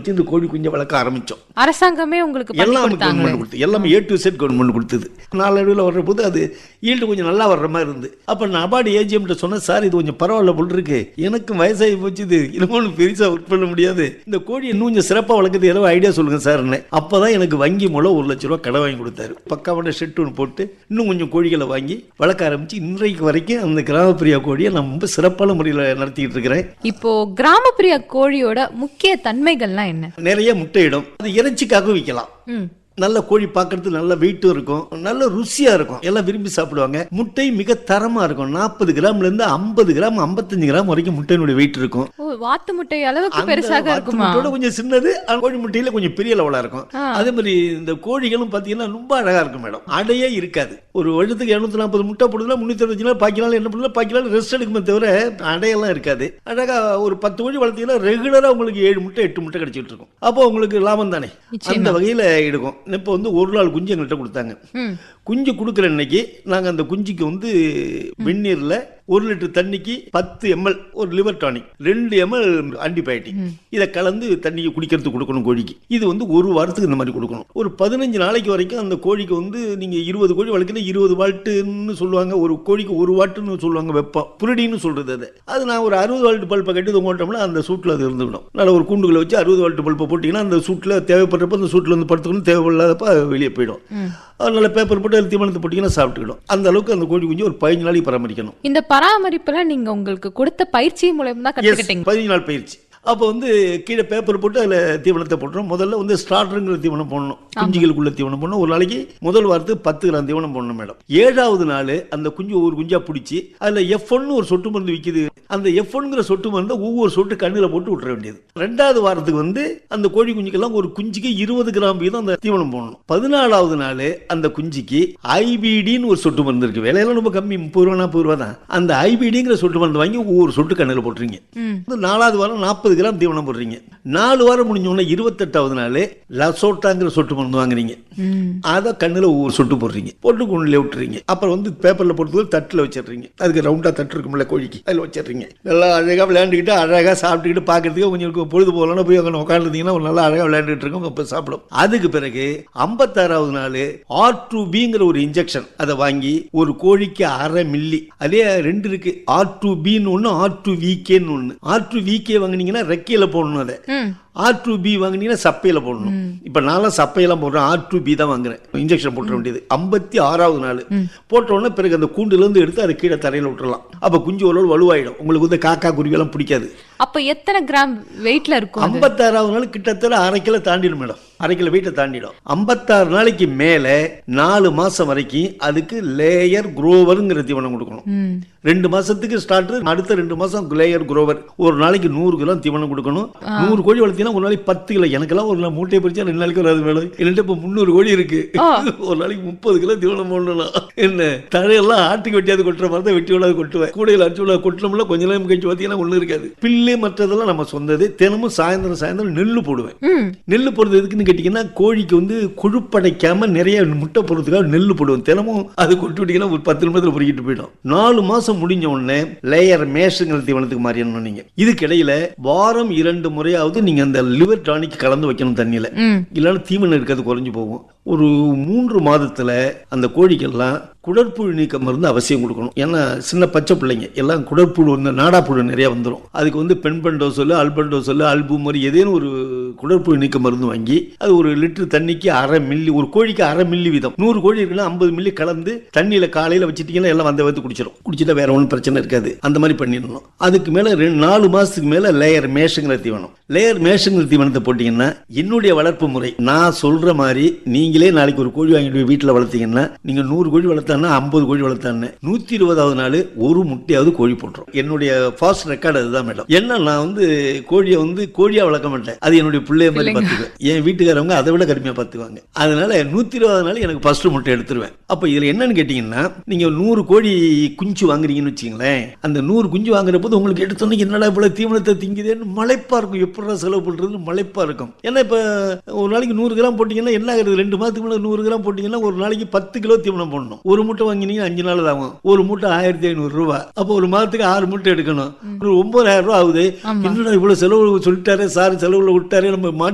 வச்சு இந்த கோழி குஞ்சை வளர்க்க ஆரம்பிச்சோம் அரசாங்கமே உங்களுக்கு பண்ணி எல்லாம் கொடுத்தாங்க கவர்மெண்ட் கொடுத்து எல்லாமே ஏ டு செட் கவர்மெண்ட் கொடுத்தது நாளடைவில் வர்ற போது அது ஈல்டு கொஞ்சம் நல்லா வர்ற மாதிரி இருந்து அப்போ நான் அபாடி ஏஜிஎம்கிட்ட சொன்னேன் சார் இது கொஞ்சம் பரவாயில்ல போல் இருக்கு எனக்கும் வயசாகி போச்சு இது இன்னும் பெருசாக ஒர்க் பண்ண முடியாது இந்த கோழி இன்னும் கொஞ்சம் சிறப்பாக வளர்க்குறது ஏதோ ஐடியா சொல்லுங்க சார்னு அப்போ தான் எனக்கு வங்கி மூலம் ஒரு லட்ச ரூபா கடை வாங்கி கொடுத்தாரு பக்காவான ஷெட் ஒன்று போட்டு இன்னும் கொஞ்சம் கோழிகளை வாங்கி வளர்க்க ஆரம்பிச்சு இன்றைக்கு வரைக்கும் அந்த கிராமப்பிரியா கோழியை நான் ரொம்ப சிறப்பான முறையில் நடத்திக்கிட்டு இருக்கிறேன் இப்போ கிராமப்பிரிய கோழியோட முக்கிய தன்மைகள்லாம் என்ன நிறைய முட்டையிடும் அது இறைச்சிக்காக விற்கலாம் ம் நல்ல கோழி பார்க்கறதுக்கு நல்ல வெயிட்டும் இருக்கும் நல்ல ருசியா இருக்கும் எல்லாம் விரும்பி சாப்பிடுவாங்க முட்டை மிக தரமா இருக்கும் நாற்பது கிராம்ல இருந்து ஐம்பது கிராம் ஐம்பத்தஞ்சு கிராம் வரைக்கும் முட்டையினுடைய வெயிட் இருக்கும் ஓ வாத்து முட்டை அளவுக்கு அந்த பெருசாக வாத்து இருக்குமா முட்டையோட கொஞ்சம் சின்னது ஆனா கோழி முட்டையில கொஞ்சம் பெரிய லெவலா இருக்கும் ஆ. அதே மாதிரி இந்த கோழிகளும் பாத்தீங்கன்னா ரொம்ப அழகா இருக்கும் மேடம் அடையே இருக்காது ஒரு வருடத்துக்கு இருநூத்தி நாற்பது முட்டை போடுதுன்னா முன்னூத்தி அறுபது நாள் பாக்கி நாள் என்ன பண்ணல பாக்கி நாள் ரெஸ்ட் எடுக்குமே தவிர அடையெல்லாம் இருக்காது அழகா ஒரு பத்து கோழி வளர்த்தீங்கன்னா ரெகுலரா உங்களுக்கு ஏழு முட்டை எட்டு முட்டை கிடைச்சிட்டு இருக்கும் அப்போ உங்களுக்கு லாபம் தானே நிச்சயமா. அந்த வகையில எடுக்கும் இப்போ வந்து ஒரு நாள் குஞ்சு எங்கள்கிட்ட கொடுத்தாங்க ம் குஞ்சு கொடுக்குற அன்னைக்கு நாங்கள் அந்த குஞ்சுக்கு வந்து வெந்நீரில் ஒரு லிட்டர் தண்ணிக்கு பத்து எம்எல் ஒரு லிவர் டானிக் ரெண்டு எம்எல் ஆன்டிபயோட்டிக் இதை கலந்து தண்ணிக்கு குடிக்கிறதுக்கு கொடுக்கணும் கோழிக்கு இது வந்து ஒரு வாரத்துக்கு இந்த மாதிரி கொடுக்கணும் ஒரு பதினஞ்சு நாளைக்கு வரைக்கும் அந்த கோழிக்கு வந்து நீங்கள் இருபது கோழி வளர்க்கணும் இருபது வாட்டுன்னு சொல்லுவாங்க ஒரு கோழிக்கு ஒரு வாட்டுன்னு சொல்லுவாங்க வெப்பம் புரடின்னு சொல்கிறது அது அது நான் ஒரு அறுபது வால்ட் பல்பை கட்டி தொங்கோட்டோம்னா அந்த சூட்டில் அது இருந்துவிடும் நல்ல ஒரு கூண்டுகளை வச்சு அறுபது வால்ட் பல்பை போட்டிங்கன்னா அந்த சூட்டில் தேவைப்படுறப்ப அந்த சூட்டில் வந்து படுத்துக்கணும் தேவையில்லாதப்ப அது வெளியே போயிடும் அதனால பேப்பர் போட்டு அது தீவனத்தை போட்டிங்கன்னா சாப்பிட்டுக்கிடும் அந்த அளவுக்கு அந்த கோழி குஞ்சு ஒரு பதினஞ்சு நாளைக்கு பராமரிக்கணும் இந்த பராமரிப்புல நீங்க உங்களுக்கு கொடுத்த பயிற்சி மூலமா தான் எஸ் கத்துக்கிட்டீங்க பதினஞ்சு நாள் பயிற்சி அப்போ வந்து கீழே பேப்பர் போட்டு அதில் தீவனத்தை போட்டுரும் முதல்ல வந்து ஸ்டார்டருங்கிற தீவனம் போடணும் குஞ்சுகளுக்குள்ள தீவனம் போடணும் ஒரு நாளைக்கு முதல் வாரத்துக்கு பத்து கிராம் தீவனம் போடணும் மேடம் ஏழாவது நாள் அந்த குஞ்சு ஒவ்வொரு குஞ்சா பிடிச்சி அதில் எஃப் ஒரு சொட்டு மருந்து விற்கிது அந்த எஃப் ஒன்ங்கிற சொட்டு மருந்தை ஒவ்வொரு சொட்டு கண்ணில் போட்டு விட்டுற வேண்டியது ரெண்டாவது வாரத்துக்கு வந்து அந்த கோழி குஞ்சுக்கெல்லாம் ஒரு குஞ்சுக்கு இருபது கிராம் வீதம் அந்த தீவனம் போடணும் பதினாலாவது நாள் அந்த குஞ்சுக்கு ஐபிடின்னு ஒரு சொட்டு மருந்து இருக்கு விலையெல்லாம் ரொம்ப கம்மி முப்பது ரூபா நாற்பது ரூபா தான் அந்த ஐபிடிங்கிற சொட்டு மருந்து வாங்கி ஒவ்வொரு சொட்டு கண்ணில் போட்டுறீங்க ம் வந்து நாலாவது வாரம் நாற்பது கிராம் தீவனம் போடுறீங்க நாலு வாரம் முடிஞ்ச உடனே இருபத்தெட்டாவது நாள் லசோட்டாங்கிற சொட்டு மருந்து வாங்குறீங்க ம் அதை கண்ணில் ஒவ்வொரு சொட்டு போடுறீங்க போட்டு குண்டில் விட்டுறீங்க அப்புறம் வந்து பேப்பரில் போட்டு தட்டில் வச்சிடுறீங்க அதுக்கு ரவுண்டாக தட்டு இருக்கும்ல கோழிக்கு அதில் வச்சிடுறீங்க நல்லா அழகாக விளையாண்டுக்கிட்டு அழகாக சாப்பிட்டுக்கிட்டு பார்க்கறதுக்கு கொஞ்சம் இருக்கும் பொழுது போகலன்னா போய் அங்கே உட்காந்துருந்தீங்கன்னா ஒரு நல்லா அழகாக விளையாண்டுட்டு இருக்கும் அப்போ சாப்பிடும் அதுக்கு பிறகு ஐம்பத்தாறாவது நாள் ஆர் டூ பிங்கிற ஒரு இன்ஜெக்ஷன் அதை வாங்கி ஒரு கோழிக்கு அரை மில்லி அதே ரெண்டு இருக்கு ஆர் டூ பின்னு ஒன்று ஆர் டூ விகேன்னு ஒன்று ஆர் டூ விகே வாங்குனீங்கன்னா ரெக்கையில் போடணும் அதை ம் ஆர் டூ பி வாங்கினீங்கன்னா சப்பையில் போடணும் இப்போ நான்லாம் சப்பையெல்லாம் போடுறேன் ஆர் டூ பி தான் வாங்குறேன் இன்ஜெக்ஷன் போட்டுற வேண்டியது ஐம்பத்தி ஆறாவது நாள் போட்ட உடனே பிறகு அந்த கூண்டுலேருந்து எடுத்து அதை கீழே தரையில் விட்டுறலாம் அப்போ குஞ்சு ஓரளவு வலுவாயிடும் உங்களுக்கு வந்து காக்கா குருவியெல்லாம் பிடிக்காது அப்ப எத்தனை கிராம் வெயிட்ல இருக்கும் அது? ஐம்பத்தாறாவது நாள் கிட்டத்தட்ட அரை கிலோ தாண்டிடும் மேடம் அரை கிலோ வெயிட்டை தாண்டிடும் ஐம்பத்தாறு நாளைக்கு மேலே நாலு மாதம் வரைக்கும் அதுக்கு லேயர் குரோவருங்கிற தீவனம் கொடுக்கணும் ம் ரெண்டு மாசத்துக்கு ஸ்டார்டர் அடுத்த ரெண்டு மாசம் லேயர் குரோவர் ஒரு நாளைக்கு நூறு கிலோ தீவனம் கொடுக்கணும் நூறு கோழி வளர்த்தீங்கன்னா ஒரு நாளைக்கு பத்து கிலோ எனக்கெல்லாம் ஒரு நாள் மூட்டையை பிரிச்சா ரெண்டு நாளைக்கு வராது மேடம் என்கிட்ட இப்போ முந்நூறு கோழி இருக்கு ஆ. ஒரு நாளைக்கு முப்பது கிலோ தீவனம் போடணும் என்ன தரையெல்லாம் ஆட்டுக்கு வெட்டியாவது கொட்டுற மாதிரி தான் வெட்டி விடாது கொட்டுவேன் கூடையில் அடிச்சு விட கொட்டணும்ல கொஞ்ச நேரம் கழிச்சு பார்த்தீங்கன்னா ஒன்றும் இருக்காது பில்லு மற்றதெல்லாம் நம்ம சொந்தது தினமும் சாயந்தரம் சாயந்தரம் நெல்லு போடுவேன் ம் நெல் போடுறது எதுக்குன்னு கேட்டிங்கன்னா கோழிக்கு வந்து கொழுப்படைக்காம நிறைய முட்டை போடுறதுக்காக நெல் போடுவோம் தினமும் அது கொட்டு விட்டீங்கன்னா ஒரு பத்து நிமிடத்தில் பொறுக்கிட்டு போயிடும் நாலு மாசம் முடிஞ்ச உடனே லேயர் மேஷுங்கிற தீவனத்துக்கு மாறிடணும் நீங்க இதுக்கு இடையில வாரம் இரண்டு முறையாவது நீங்க அந்த லிவர் டானிக் கலந்து வைக்கணும் தண்ணியில ம் இல்லைன்னா தீவனம் இருக்கிறது குறைஞ்சு போகும் ஒரு மூன்று மாதத்துல அந்த கோழிக்கெல்லாம் குடற்புழு நீக்க மருந்து அவசியம் கொடுக்கணும் ஏன்னா சின்ன பச்சை பிள்ளைங்க எல்லாம் குடற்புழு வந்து நாடாப்புழு நிறைய வந்துடும் அதுக்கு வந்து பெண்பண்டோ சொல்லு அல்பண்டோ சொல்லு அல்பு மாதிரி ஏதேனும் ஒரு குடற்புழு நீக்க மருந்து வாங்கி அது ஒரு லிட்டர் தண்ணிக்கு அரை மில்லி ஒரு கோழிக்கு அரை மில்லி வீதம் நூறு கோழி இருக்குன்னா ஐம்பது மில்லி கலந்து தண்ணியில காலையில வச்சிட்டீங்கன்னா எல்லாம் வந்த வந்து குடிச்சிடும் குடிச்சிட்டா வேற ஒன்றும் பிரச்சனை இருக்காது அந்த மாதிரி பண்ணிடணும் அதுக்கு மேல ரெண்டு நாலு மாசத்துக்கு மேல லேயர் மேஷங்கிற தீவனம் லேயர் மேஷங்கிற தீவனத்தை போட்டீங்கன்னா என்னுடைய வளர்ப்பு முறை நான் சொல்ற மாதிரி நீங்களே நாளைக்கு ஒரு கோழி வாங்கிட்டு போய் வீட்டில் வளர்த்தீங்கன்னா நீங்க நூறு கோழி வளர்த்தான்னா ஐம்பது கோழி வளர்த்தான்னு நூத்தி இருபதாவது நாள் ஒரு முட்டையாவது கோழி போட்டுரும் என்னுடைய ஃபாஸ்ட் ரெக்கார்டு அதுதான் மேடம் என்ன நான் வந்து கோழியை வந்து கோழியா வளர்க்க மாட்டேன் அது என்னுடைய பிள்ளைய மாதிரி பிள்ளைங்க. பார்த்துக்குவேன் என் வீட்டுக்காரவங்க அதை விட கடுமையாக பார்த்துக்குவாங்க அதனால நூற்றி இருபது நாள் எனக்கு ஃபர்ஸ்ட் முட்டை எடுத்துருவேன் அப்போ இதில் என்னன்னு கேட்டிங்கன்னா நீங்கள் நூறு கோழி குஞ்சு வாங்குறீங்கன்னு வச்சுங்களேன் அந்த நூறு குஞ்சு வாங்குற போது உங்களுக்கு எடுத்தோன்னே என்னடா இவ்வளோ தீவனத்தை திங்குதேன்னு மலைப்பா இருக்கும் எப்படா செலவு பண்ணுறது மலைப்பா இருக்கும் ஏன்னா இப்போ ஒரு நாளைக்கு நூறு கிராம் போட்டிங்கன்னா என்ன ஆகுது ரெண்டு மாதத்துக்கு முன்னாடி நூறு கிராம் போட்டிங்கன்னா ஒரு நாளைக்கு பத்து கிலோ தீவனம் போடணும் ஒரு மூட்டை வாங்கினீங்கன்னா அஞ்சு நாள் ஆகும் ஒரு மூட்டை ஆயிரத்தி ஐநூறு ரூபா அப்போ ஒரு மாதத்துக்கு ஆறு மூட்டை எடுக்கணும் ஒரு ஒன்பதாயிரம் ரூபா ஆகுது ஆமா. என்னடா இவ்வளோ செலவு சொல்லிட்டாரு சார் செலவுல விட்டாரு நம்ம மாட்டி